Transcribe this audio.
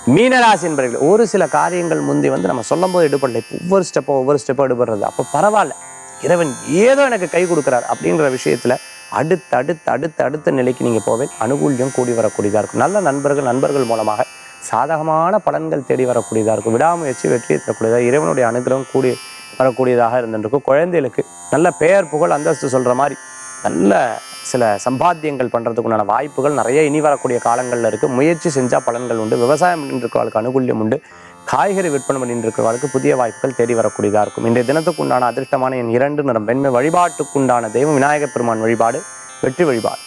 மீனராசி என்பவர்கள் ஒரு சில காரியங்கள் முந்தி வந்து நம்ம சொல்லும் போது எடுபடல இப்போ ஒவ்வொரு ஸ்டெப்போ ஒவ்வொரு ஸ்டெப்போ எடுபடுறது அப்போ பரவாயில்ல இறைவன் ஏதோ எனக்கு கை கொடுக்குறார் அப்படின்ற விஷயத்துல அடுத்து அடுத்து அடுத்து அடுத்த நிலைக்கு நீங்கள் போவேன் அனுகூல்யம் கூடி வரக்கூடியதாக இருக்கும் நல்ல நண்பர்கள் நண்பர்கள் மூலமாக சாதகமான பலன்கள் தேடி வரக்கூடியதாக இருக்கும் விடாமுயற்சி வெற்றியை தரக்கூடியதாக இறைவனுடைய அனுகிரகம் கூடி வரக்கூடியதாக இருந்துருக்கும் குழந்தைகளுக்கு நல்ல பெயர் புகழ் அந்தஸ்து சொல்கிற மாதிரி நல்ல சில சம்பாத்தியங்கள் பண்ணுறதுக்குண்டான வாய்ப்புகள் நிறைய இனி வரக்கூடிய காலங்களில் இருக்குது முயற்சி செஞ்சால் பலன்கள் உண்டு விவசாயம் பண்ணிட்டு இருக்கிறவர்களுக்கு அனுகூல்யம் உண்டு காய்கறி விற்பனை பண்ணிட்டு இருக்கிறவர்களுக்கு புதிய வாய்ப்புகள் தேடி வரக்கூடியதாக இருக்கும் இன்றைய தினத்துக்குண்டான அதிர்ஷ்டமான என் இரண்டு நிறம் வெண்மை வழிபாட்டுக்குண்டான தெய்வம் விநாயகப் பெருமான் வழிபாடு வெற்றி வழிபாடு